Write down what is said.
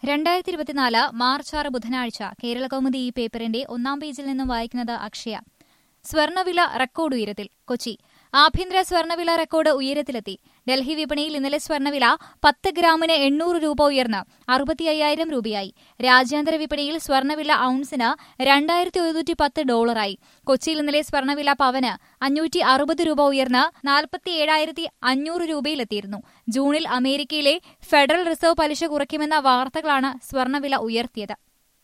രണ്ടായിരത്തി ഇരുപത്തിനാല് മാർച്ച് ആറ് ബുധനാഴ്ച കേരള കൗമുദി ഈ പേപ്പറിന്റെ ഒന്നാം പേജിൽ നിന്നും വായിക്കുന്നത് അക്ഷയ സ്വർണ്ണവില റെക്കോർഡ് ഉയരത്തിൽ കൊച്ചി ആഭ്യന്തര സ്വർണ്ണവില റെക്കോർഡ് ഉയരത്തിലെത്തി ഡൽഹി വിപണിയിൽ ഇന്നലെ സ്വർണ്ണവില പത്ത് ഗ്രാമിന് എണ്ണൂറ് രൂപ ഉയർന്ന് അറുപത്തി അയ്യായിരം രൂപയായി രാജ്യാന്തര വിപണിയിൽ സ്വർണ്ണവില ഔൺസിന് രണ്ടായിരത്തി ഒരുന്നൂറ്റി പത്ത് ഡോളറായി കൊച്ചിയിൽ ഇന്നലെ സ്വർണ്ണവില പവന് അഞ്ഞൂറ്റി അറുപത് രൂപ ഉയർന്ന് നാൽപ്പത്തി ഏഴായിരത്തി അഞ്ഞൂറ് രൂപയിലെത്തിയിരുന്നു ജൂണിൽ അമേരിക്കയിലെ ഫെഡറൽ റിസർവ് പലിശ കുറയ്ക്കുമെന്ന വാർത്തകളാണ് സ്വർണ്ണവില ഉയർത്തിയത്